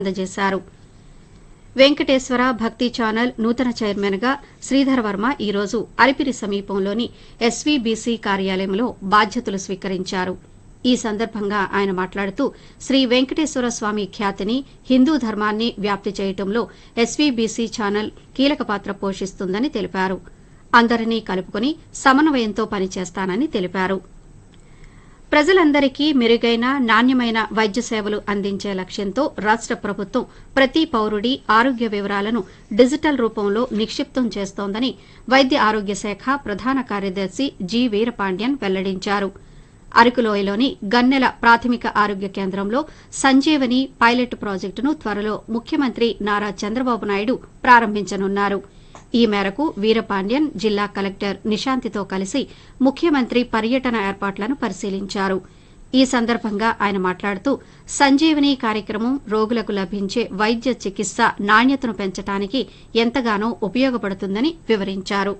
అందజేశారు వెంకటేశ్వర భక్తి ఛానల్ నూతన చైర్మన్ గా శ్రీధర్ వర్మ ఈరోజు అలిపిరి సమీపంలోని ఎస్వీబీసీ కార్యాలయంలో బాధ్యతలు స్వీకరించారు ఈ సందర్భంగా ఆయన మాట్లాడుతూ శ్రీ వెంకటేశ్వర స్వామి ఖ్యాతిని హిందూ ధర్మాన్ని వ్యాప్తి చేయటంలో ఎస్వీబీసీ ఛానల్ కీలక పాత్ర పోషిస్తుందని తెలిపారు అందరినీ కలుపుకొని సమన్వయంతో పనిచేస్తానని తెలిపారు ప్రజలందరికీ మెరుగైన నాణ్యమైన వైద్య సేవలు అందించే లక్ష్యంతో రాష్ట ప్రభుత్వం ప్రతి పౌరుడి ఆరోగ్య వివరాలను డిజిటల్ రూపంలో నిక్షిప్తం చేస్తోందని వైద్య ఆరోగ్య శాఖ ప్రధాన కార్యదర్శి జి వీరపాండ్యన్ వెల్లడించారు అరకులోయలోని గన్నెల ప్రాథమిక ఆరోగ్య కేంద్రంలో సంజీవని పైలట్ ప్రాజెక్టును త్వరలో ముఖ్యమంత్రి నారా చంద్రబాబు నాయుడు ప్రారంభించనున్నారు ఈ మేరకు వీరపాండ్యన్ జిల్లా కలెక్టర్ నిశాంతితో కలిసి ముఖ్యమంత్రి పర్యటన ఏర్పాట్లను పరిశీలించారు ఈ సందర్భంగా ఆయన మాట్లాడుతూ సంజీవని కార్యక్రమం రోగులకు లభించే వైద్య చికిత్స నాణ్యతను పెంచడానికి ఎంతగానో ఉపయోగపడుతుందని వివరించారు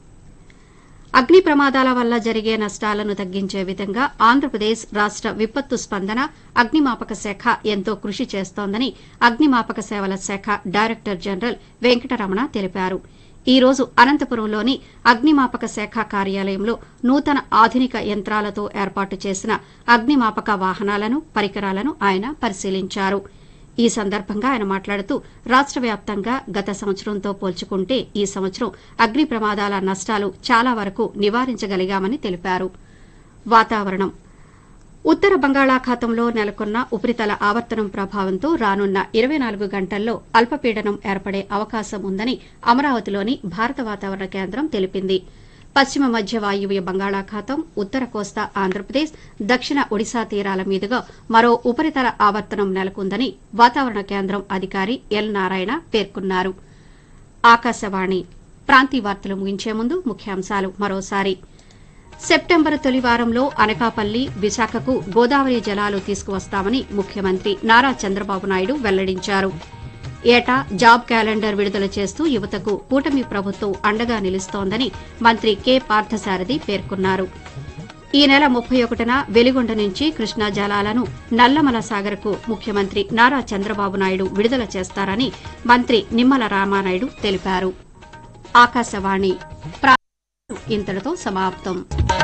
అగ్ని ప్రమాదాల వల్ల జరిగే నష్టాలను తగ్గించే విధంగా ఆంధ్రప్రదేశ్ రాష్ట విపత్తు స్పందన అగ్నిమాపక శాఖ ఎంతో కృషి చేస్తోందని అగ్నిమాపక సేవల శాఖ డైరెక్టర్ జనరల్ వెంకటరమణ తెలిపారు ఈ రోజు అనంతపురంలోని అగ్నిమాపక శాఖ కార్యాలయంలో నూతన ఆధునిక యంత్రాలతో ఏర్పాటు చేసిన అగ్నిమాపక వాహనాలను పరికరాలను ఆయన పరిశీలించారు ఈ సందర్భంగా ఆయన మాట్లాడుతూ రాష్ట వ్యాప్తంగా గత సంవత్సరంతో పోల్చుకుంటే ఈ సంవత్సరం అగ్ని ప్రమాదాల నష్టాలు చాలా వరకు నివారించగలిగామని తెలిపారు వాతావరణం ఉత్తర బంగాళాఖాతంలో నెలకొన్న ఉపరితల ఆవర్తనం ప్రభావంతో రానున్న ఇరవై నాలుగు గంటల్లో అల్పపీడనం ఏర్పడే అవకాశం ఉందని అమరావతిలోని భారత వాతావరణ కేంద్రం తెలిపింది పశ్చిమ మధ్య వాయువ్య బంగాళాఖాతం ఉత్తర కోస్తా ఆంధ్రప్రదేశ్ దక్షిణ ఒడిశా తీరాల మీదుగా మరో ఉపరితల ఆవర్తనం నెలకొందని వాతావరణ కేంద్రం అధికారి ఎల్ నారాయణ పేర్కొన్నారు ఆకాశవాణి ప్రాంతీయ వార్తలు ముగించే ముందు ముఖ్యాంశాలు మరోసారి సెప్టెంబర్ తొలి వారంలో అనకాపల్లి విశాఖకు గోదావరి జలాలు తీసుకువస్తామని ముఖ్యమంత్రి నారా చంద్రబాబు నాయుడు వెల్లడించారు ఏటా జాబ్ క్యాలెండర్ విడుదల చేస్తూ యువతకు కూటమి ప్రభుత్వం అండగా నిలుస్తోందని మంత్రి కె పార్థసారథి పేర్కొన్నారు ఈ నెల ముప్పై ఒకటిన వెలిగొండ నుంచి కృష్ణా జలాలను నల్లమల సాగర్కు ముఖ్యమంత్రి నారా చంద్రబాబు నాయుడు విడుదల చేస్తారని మంత్రి నిమ్మల రామానాయుడు తెలిపారు ఆకాశవాణి ప్రా- ఇంతటితో సమాప్తం